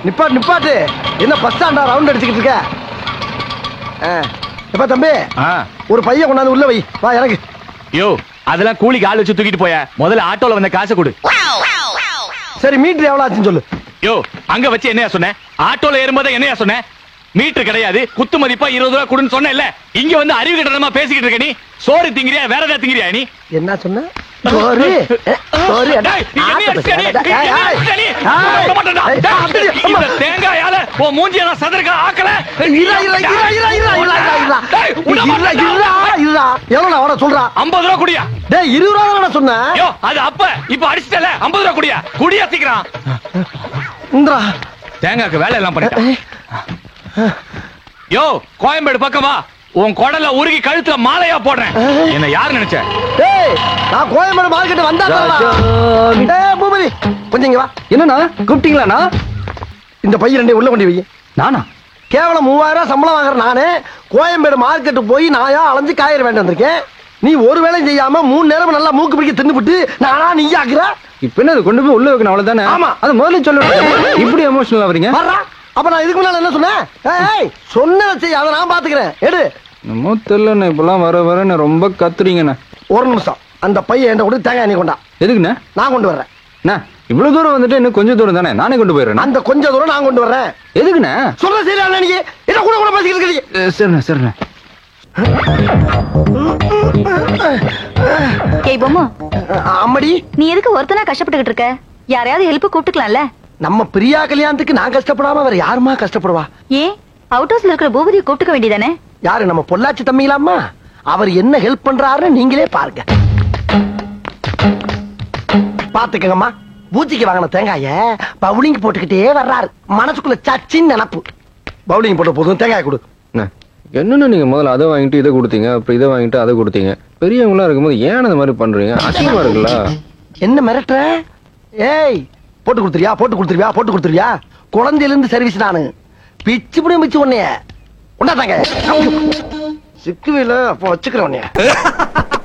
நிப்பாட்டு நிப்பாட்டு என்ன பஸ் ஸ்டாண்டா ரவுண்ட் அடிச்சுக்கிட்டு இருக்க ஆ. எப்பா தம்பி ஆ. ஒரு பையன் கொண்டாந்து உள்ள வை வா எனக்கு யோ அதெல்லாம் கூலிக்கு ஆள் வச்சு தூக்கிட்டு போய முதல்ல ஆட்டோல வந்த காசை கொடு சரி மீட்டர் எவ்வளவு ஆச்சுன்னு சொல்லு யோ அங்க வச்சு என்னையா சொன்னேன் ஆட்டோல ஏறும்போது என்னையா சொன்னேன் மீட்டர் கிடையாது குத்து மதிப்பா இருபது ரூபா கொடுன்னு சொன்னேன்ல இங்க வந்து அறிவு கட்டணமா பேசிக்கிட்டு இருக்க நீ சோறு திங்கிறியா வேற ஏதாவது திங்கிறியா நீ என்ன சொன்ன சோறு சோறு டேய், என்னைய அடிச்சிட்ட நீ? என்னைய அடிச்சிட்ட நீ? விட மாட்டேன்டா. டேய், இந்த தேங்காயால உன் மூஞ்சிய நான் சதுரக்க ஆக்கல இருடா, இருடா, இருடா, இருடா, இருடா, இருடா, இருடா, இருடா. டேய், விட இருடா, மாட்டேன்டா. இருடா, இருடா. எவ்வளவுடா அவன சொல்றா ஐம்பது ரூபா குடியா டேய் இருபது ரூபா தானடா சொன்னேன் யோ அது அப்ப இப்ப அடிச்சிட்டல ஐம்பது ரூபா குடியா குடியா சீக்கிரம் இந்தா தேங்காய்க்கு வேலை எல்லாம் பண்ணிட்டான் யோ கோயம்பேடு பக்கமா உன் குடல உருகி கழுத்துல மாலையா போடுறேன் என்ன யாரு நினைச்ச டேய் நான் கோயம்பேடு மார்க்கெட் வந்தா டேய் பூபதி கொஞ்சம் இங்க வா என்னண்ணா கூப்பிட்டீங்களாண்ணா இந்த பையன் ரெண்டையும் உள்ள கொண்டு வை நானா கேவலம் மூவாயிரம் ரூபாய் சம்பளம் வாங்குற நானே கோயம்பேடு மார்க்கெட்டு போய் நாயா அலைஞ்சு காய்கறி வேண்டி வந்திருக்கேன் நீ ஒரு வேலையும் செய்யாம மூணு நேரம் நல்லா மூக்கு பிடிக்க தின்னுபிட்டு நானா நீ ஆக்குற இப்ப என்ன அது கொண்டு போய் உள்ள வைக்கணும் அவ்வளவுதானே ஆமா. அது முதல்ல சொல்லுங்க இப்படி எமோஷனல் ஆவறீங்க வர்றா அப்ப நான் இதுக்கு முன்னால என்ன சொன்னேன் ஏய், ஏய் சொன்னதை செய் அதை நான் பாத்துக்கிறேன் எடு என்னமோ தெரியலண்ணே இப்பெல்லாம் வர வர ரொம்ப கத்துறீங்கண்ணே ஒரு நிமிஷம் அந்த பையன் என்கிட்ட கூட தேங்காய் நீ கொண்டா எதுக்குண்ணே நான் கொண்டு வர்றேன் அண்ணா இவ்வளவு தூரம் வந்துட்டு இன்னும் கொஞ்சம் தூரம் தானே நானே கொண்டு போயிடுறேன் அந்த கொஞ்ச தூரம் நான் கொண்டு வர்றேன் எதுக்குண்ணே சொல்ற சரியா நீ என்ன கூட கூட பேசிக்கிட்டு இருக்கீங்க அஹ் சரிண்ணே சரிண்ணே ஏய் பொம்மா அம்மடி நீ எதுக்கு ஒருத்தனா கஷ்டப்பட்டுக்கிட்டு இருக்க யாரையாவது ஹெல்ப் கூப்பிட்டுக்கலாம்ல நம்ம பிரியா கல்யாணத்துக்கு நான் கஷ்டப்படாம வேற யாருமா கஷ்டப்படுவா ஏன் அவுட் ஹவுஸ்ல இருக்கிற பூபதியை கூப்பிட்டுக்க வேண்டியதானே யாரு நம்ம பொள்ளாச்சி தம்பிங்களாம்மா அவர் என்ன ஹெல்ப் பண்றாருன்னு நீங்களே பாருங்க பாத்துக்கங்கம்மா பூச்சிக்கு வாங்கின தேங்காய பவுலிங் போட்டுக்கிட்டே வர்றாரு மனசுக்குள்ள சச்சின்னு நினப்பு பவுலிங் போட்ட போதும் தேங்காய் கொடு அண்ணே, என்னண்ணே நீங்க முதல்ல அதை வாங்கிட்டு இதை கொடுத்தீங்க அப்புறம் இதை வாங்கிட்டு அதை கொடுத்தீங்க பெரியவங்களா இருக்கும்போது ஏன் அந்த மாதிரி பண்றீங்க அசிங்கமா இருக்குல்ல என்ன மிரட்டுற ஏய் போட்டு கொடுத்துருவியா போட்டு கொடுத்துருவியா போட்டு கொடுத்துருவியா குழந்தையில இருந்து சர்வீஸ் நானு பிச்சு பிடியும் பிச்சு உன்னைய உண்டாதாங்க சிக்குவில அப்போ வச்சுக்கிறேன் உன்னைய